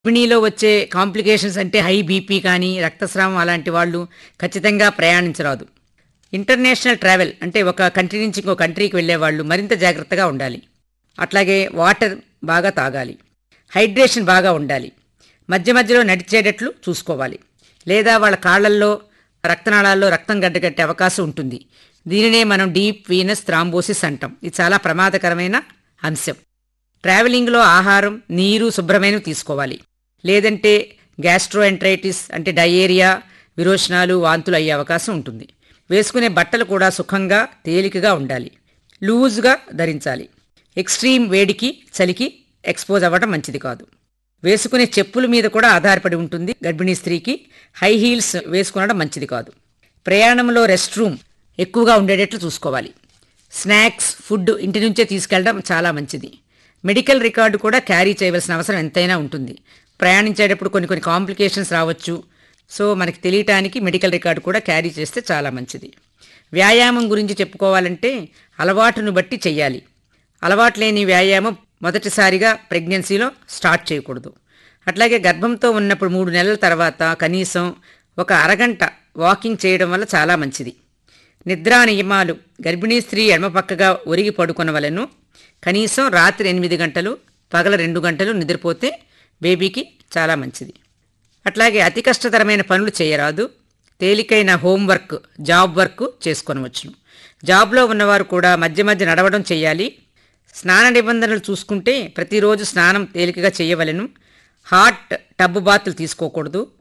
గర్భిణీలో వచ్చే కాంప్లికేషన్స్ అంటే high BP కానీ రక్తస్రావం అలాంటి వాళ్ళు ఖచ్చితంగా ప్రయాణించరాదు ఇంటర్నేషనల్ ట్రావెల్ అంటే ఒక కంట్రీ నుంచి ఇంకో కంట్రీకి వెళ్ళే వాళ్ళు మరింత జాగ్రత్తగా ఉండాలి అట్లాగే వాటర్ బాగా తాగాలి హైడ్రేషన్ బాగా ఉండాలి మధ్య మధ్యలో నడిచేటట్లు చూసుకోవాలి లేదా వాళ్ళ కాళ్ళల్లో రక్తనాళాల్లో రక్తం గడ్డగట్టే అవకాశం ఉంటుంది దీనినే మనం డీప్ వీనస్ థ్రాంబోసిస్ అంటాం ఇది చాలా ప్రమాదకరమైన అంశం ట్రావెలింగ్లో ఆహారం నీరు శుభ్రమైనవి తీసుకోవాలి లేదంటే గ్యాస్ట్రోఎంట్రైటిస్ అంటే డయేరియా విరోచనాలు వాంతులు అయ్యే అవకాశం ఉంటుంది వేసుకునే బట్టలు కూడా సుఖంగా తేలికగా ఉండాలి లూజ్గా ధరించాలి ఎక్స్ట్రీమ్ వేడికి చలికి ఎక్స్పోజ్ అవ్వడం మంచిది కాదు వేసుకునే చెప్పుల మీద కూడా ఆధారపడి ఉంటుంది గర్భిణీ స్త్రీకి హై హీల్స్ వేసుకునడం మంచిది కాదు ప్రయాణంలో రెస్ట్ రూమ్ ఎక్కువగా ఉండేటట్లు చూసుకోవాలి స్నాక్స్ ఫుడ్ ఇంటి నుంచే తీసుకెళ్ళడం చాలా మంచిది మెడికల్ రికార్డు కూడా క్యారీ చేయవలసిన అవసరం ఎంతైనా ఉంటుంది ప్రయాణించేటప్పుడు కొన్ని కొన్ని కాంప్లికేషన్స్ రావచ్చు సో మనకి తెలియటానికి మెడికల్ రికార్డు కూడా క్యారీ చేస్తే చాలా మంచిది వ్యాయామం గురించి చెప్పుకోవాలంటే అలవాటును బట్టి చెయ్యాలి అలవాటు లేని వ్యాయామం మొదటిసారిగా ప్రెగ్నెన్సీలో స్టార్ట్ చేయకూడదు అట్లాగే గర్భంతో ఉన్నప్పుడు మూడు నెలల తర్వాత కనీసం ఒక అరగంట వాకింగ్ చేయడం వల్ల చాలా మంచిది నిద్రా నియమాలు గర్భిణీ స్త్రీ ఎడమపక్కగా ఒరిగి పడుకొనవలను కనీసం రాత్రి ఎనిమిది గంటలు పగల రెండు గంటలు నిద్రపోతే బేబీకి చాలా మంచిది అట్లాగే అతి కష్టతరమైన పనులు చేయరాదు తేలికైన హోంవర్క్ జాబ్ వర్క్ చేసుకొనవచ్చును జాబ్లో ఉన్నవారు కూడా మధ్య మధ్య నడవడం చేయాలి స్నాన నిబంధనలు చూసుకుంటే ప్రతిరోజు స్నానం తేలికగా చేయవలెను హాట్ టబ్ బాతులు తీసుకోకూడదు